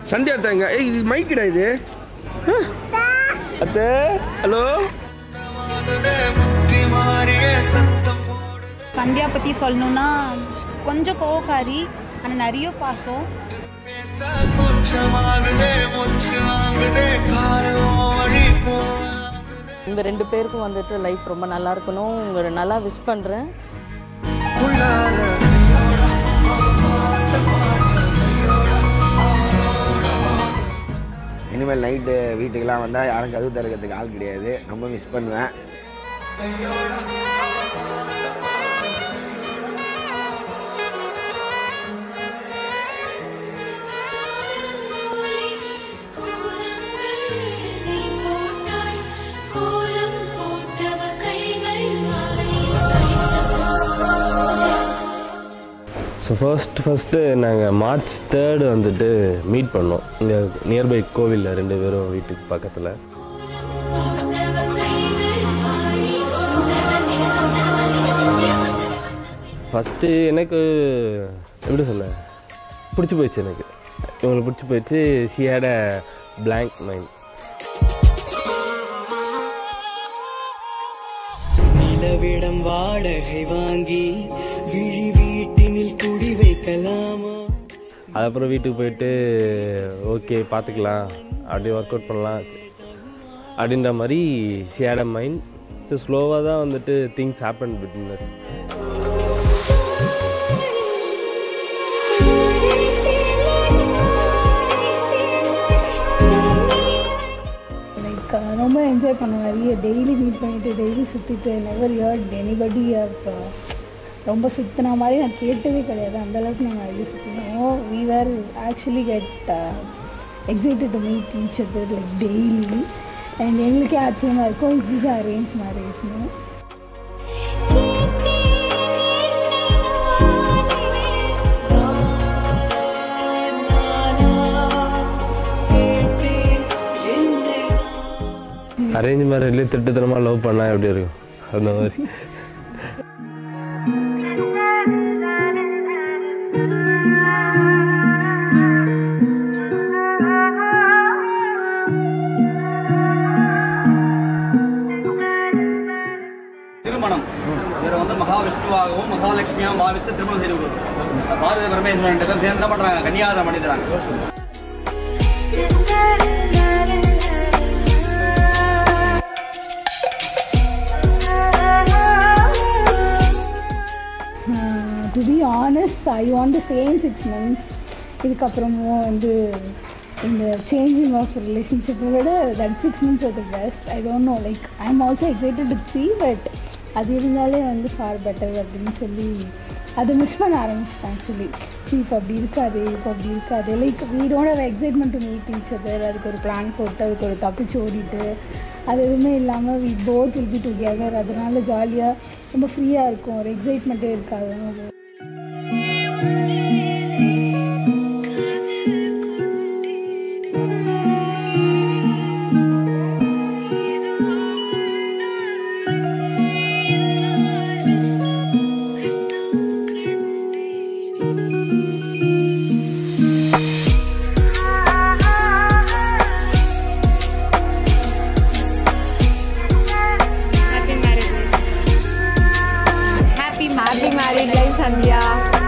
சந்தியா தாங்க ஏய் இது மைக்கிடா இது ஆ? அத்தை ஹலோ சந்தியா பற்றி சொல்லணும்னா கொஞ்சம் கோவக்காரி ஆனால் நிறைய பாசம் உங்கள் ரெண்டு பேருக்கும் வந்துட்டு லைஃப் ரொம்ப நல்லா இருக்கணும் உங்களை நல்லா விஷ் பண்ணுறேன் இனிமேல் நைட்டு வீட்டுக்கெல்லாம் வந்தால் யாரும் கதவு திறக்கிறதுக்கு ஆள் கிடையாது ரொம்ப மிஸ் பண்ணுவேன் ஸோ ஃபர்ஸ்ட் ஃபஸ்ட்டு நாங்கள் மார்ச் தேர்டு வந்துட்டு மீட் பண்ணோம் இங்கே நியர்பை கோவிலில் ரெண்டு பேரும் வீட்டுக்கு பக்கத்தில் ஃபஸ்ட்டு எனக்கு எப்படி சொல்ல பிடிச்சி போயிடுச்சு எனக்கு இவங்களுக்கு பிடிச்சி போயிடுச்சு she had a blank mind நிலவிடம் வாடகை வாங்கி விழி வீட்டினில் குடி வைக்கலாமா அதுக்கப்புறம் வீட்டுக்கு போயிட்டு ஓகே பார்த்துக்கலாம் அப்படியே ஒர்க் அவுட் பண்ணலாம் அப்படின்ற மாதிரி ஷேட மைண்ட் ஸோ ஸ்லோவாக தான் வந்துட்டு திங்ஸ் ஹேப்பன் பிட்னஸ் லைக் ரொம்ப என்ஜாய் பண்ணுவேன் நிறைய டெய்லி மீட் பண்ணிட்டு டெய்லி சுற்றிட்டு நெவர் இயர்ட் எனிபடி ரொம்ப சுத்தின மாதிரி நான் கேட்டதே கிடையாது அந்த அளவுக்கு நாங்கள் நிறைய சுற்றினோம் we were actually get excited to meet each other like daily and எங்களுக்கே ஆச்சரியமாக இருக்கும் இஸ் திஸ் அரேஞ்ச் மேரேஜ்னு அரேஞ்ச் மேரேஜ்லேயே திட்டத்தனமாக லவ் பண்ணால் எப்படி இருக்கும் அந்த மாதிரி திருமணம் இவரை வந்து மகாவிஷ்ணுவாகவும் மகாலட்சுமியாகவும் பாவித்து திருமணம் செய்து கொடுக்கும் பாரதி பரமேஸ்வரன் ரெண்டு பேரும் சேர்ந்து என்ன பண்றாங்க கன்னியாதாரம் பண்ணிடுறாங்க to be honest I want the same six months இதுக்கப்புறமும் வந்து இந்த சேஞ்சிங் ஆஃப் ரிலேஷன்ஷிப்பை விட that six months are the best I don't know like I am also excited to see but அது இருந்தாலே வந்து ஃபார் பெட்டர் அப்படின்னு சொல்லி அதை மிஸ் பண்ண ஆரம்பிச்சிட்டேன் ஆக்சுவலி சி இப்போ அப்படி இருக்காது இப்போ அப்படி இருக்காது like we don't have excitement to meet each other அதுக்கு ஒரு பிளான் போட்டு அதுக்கு ஒரு தப்பிச்சு ஓடிட்டு அது எதுவுமே இல்லாமல் we both will be together அதனால ஜாலியாக ரொம்ப ஃப்ரீயாக இருக்கும் ஒரு எக்ஸைட்மெண்ட்டே இருக்காது happy happy married life Sandhya